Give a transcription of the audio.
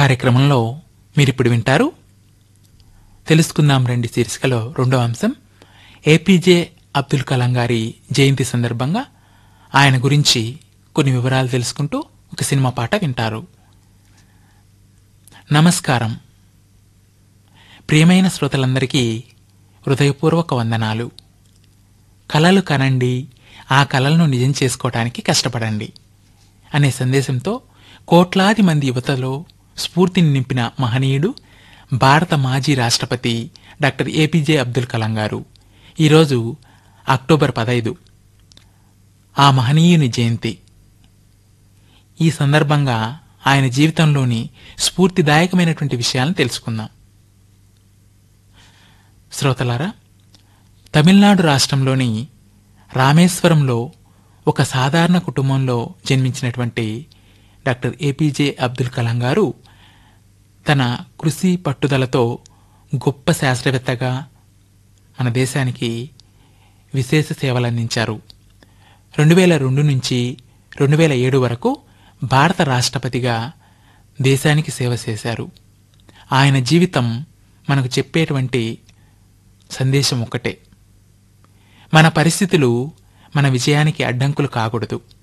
కార్యక్రమంలో మీరిప్పుడు వింటారు తెలుసుకుందాం రండి శీర్షికలో రెండో అంశం ఏపీజే అబ్దుల్ కలాం గారి జయంతి సందర్భంగా ఆయన గురించి కొన్ని వివరాలు తెలుసుకుంటూ ఒక సినిమా పాట వింటారు నమస్కారం ప్రియమైన శ్రోతలందరికీ హృదయపూర్వక వందనాలు కలలు కనండి ఆ కలలను నిజం చేసుకోవటానికి కష్టపడండి అనే సందేశంతో కోట్లాది మంది యువతలో స్ఫూర్తిని నింపిన మహనీయుడు భారత మాజీ రాష్ట్రపతి డాక్టర్ ఏపీజే అబ్దుల్ కలాం గారు ఈరోజు అక్టోబర్ పదైదు ఆ మహనీయుని జయంతి ఈ సందర్భంగా ఆయన జీవితంలోని స్ఫూర్తిదాయకమైనటువంటి విషయాలను తెలుసుకుందాం శ్రోతలారా తమిళనాడు రాష్ట్రంలోని రామేశ్వరంలో ఒక సాధారణ కుటుంబంలో జన్మించినటువంటి డాక్టర్ ఏపీజే అబ్దుల్ కలాం గారు తన కృషి పట్టుదలతో గొప్ప శాస్త్రవేత్తగా మన దేశానికి విశేష సేవలు అందించారు రెండు వేల రెండు నుంచి రెండు వేల ఏడు వరకు భారత రాష్ట్రపతిగా దేశానికి సేవ చేశారు ఆయన జీవితం మనకు చెప్పేటువంటి సందేశం ఒకటే మన పరిస్థితులు మన విజయానికి అడ్డంకులు కాకూడదు